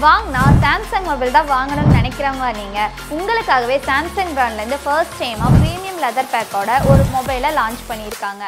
வாங்கினா Samsung mobile தான் வாங்கணும்னு நினைக்கிறவங்க நீங்கள் உங்களுக்காகவே சாம்சங் பிராண்ட்லேருந்து ஃபர்ஸ்ட் டைமாக ப்ரீமியம் லெதர் பேக்கோட ஒரு மொபைலை லான்ச் பண்ணியிருக்காங்க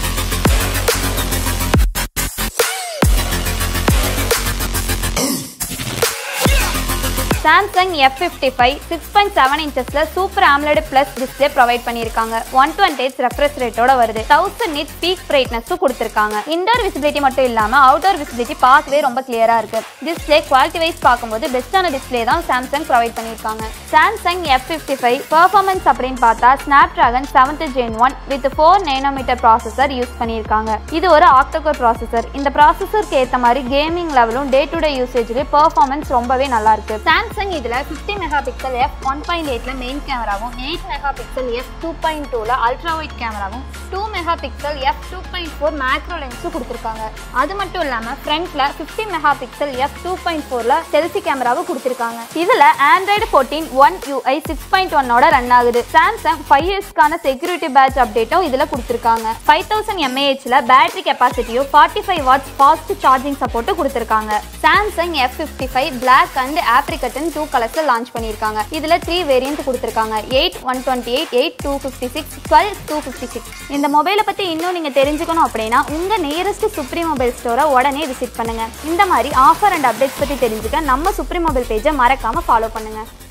Samsung F fifty five six point seven இன்ச்சஸில் super AMOLED plus display provide பண்ணியிருக்காங்க ஒன் டுவெண்ட்டி எயிட் ரெஃப்ரெஷ் ரேட்டோட வருது தௌசண்ட் நிட் பீக் பிரைட்னஸும் கொடுத்துருக்காங்க இன்டோர் விசிபிலிட்டி மட்டும் இல்லாமல் அவுட்டோர் விசிபிலிட்டி பார்க்கவே ரொம்ப கிளியராக இருக்கு டிஸ்பிளே குவாலிட்டி வைஸ் பார்க்கும்போது பெஸ்ட்டான டிஸ்பிளே தான் சாம்சங் ப்ரொவைட் பண்ணியிருக்காங்க Samsung F fifty five performance அப்படின்னு பார்த்தா Snapdragon seventh gen one with four nanometer processor use பண்ணியிருக்காங்க இது ஒரு ஆக்டோகோர் ப்ராசஸர் இந்த ப்ராசஸருக்கு ஏற்ற மாதிரி கேமிங் லெவலும் டே டு டே யூசேஜுக்கு பர்ஃபார்மன்ஸ் ரொம்பவே நல்லா இருக்கு சாம்சங் இதில் fifty megapixel F one point எயிட்ல மெயின் கேமராவும் eight megapixel F two point டூவில் அல்ட்ரா ஒயிட் கேமராவும் two megapixel F two point four macro லென்ஸும் கொடுத்துருக்காங்க அது மட்டும் இல்லாமல் ஃப்ரண்ட்ல fifty megapixel F two point ஃபோரில் செல்ஃபி கேமராவும் கொடுத்துருக்காங்க இதில் Android fourteen One UI six point ஒன்னோட ரன் ஆகுது சாம்சங் ஃபைவ் இயர்ஸ்க்கான செக்யூரிட்டி பேட்ச் அப்டேட்டும் இதில் கொடுத்துருக்காங்க ஃபைவ் தௌசண்ட் எம்ஏஹெச்சில் பேட்டரி கெப்பாசிட்டியும் forty five watts fast charging சப்போர்ட்டும் கொடுத்துருக்காங்க Samsung F fifty five black and ஆப்ரிகட்டன் டூ கலர்ஸில் லான்ச் பண்ணியிருக்காங்க இதில் த்ரீ வேரியன்ட் கொடுத்துருக்காங்க eight one twenty eight eight two fifty six twelve two fifty six இந்த மொபைலை பற்றி இன்னும் நீங்கள் தெரிஞ்சுக்கணும் அப்படின்னா உங்கள் நியரஸ்ட் சுப்ரீம் மொபைல் ஸ்டோரை உடனே விசிட் பண்ணுங்கள் இந்த மாதிரி ஆஃபர் அண்ட் அப்டேட்ஸ் பற்றி தெரிஞ்சுக்க நம்ம சுப்ரீம் மொபைல் பேஜை மறக்காமல் ஃபாலோ பண்ணுங்கள்